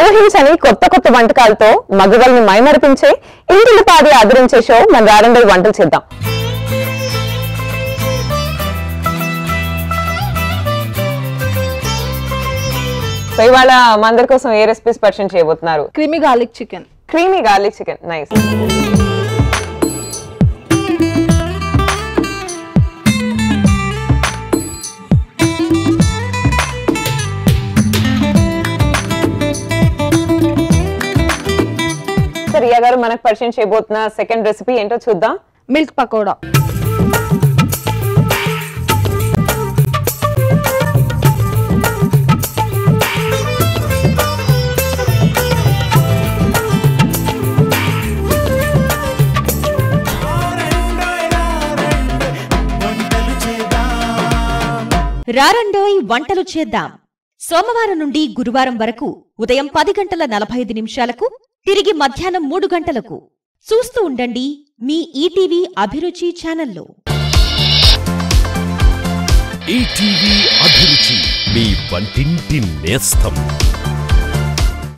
ఊహించని కొత్త కొత్త వంటకాలతో మగవల్ని మైమరిపించే ఇంటిని పాది ఆదరించే షో మన రారండో వంటలు చేద్దాం సో ఇవాళ మా అందరి కోసం ఏ రెసిపీస్ పరిచయం చేయబోతున్నారు creamy garlic chicken creamy garlic chicken nice Riya గారు మనకు పరిచయం చేయబోతున్న సెకండ్ రెసిపీ ఏంటో చూద్దాం మిల్క్ పకోడా రారండోయ్ వంటలు చేద్దాం సోమవారం నుండి గురువారం వరకు ఉదయం పది గంటల నలభై ఐదు నిమిషాలకు తిరిగి మధ్యాహ్నం మూడు గంటలకు చూస్తూ ఉండండి మీ ఈటీవీ అభిరుచి ఛానల్లో ఈటీవీ అభిరుచి మీ వంటింటి నేస్తం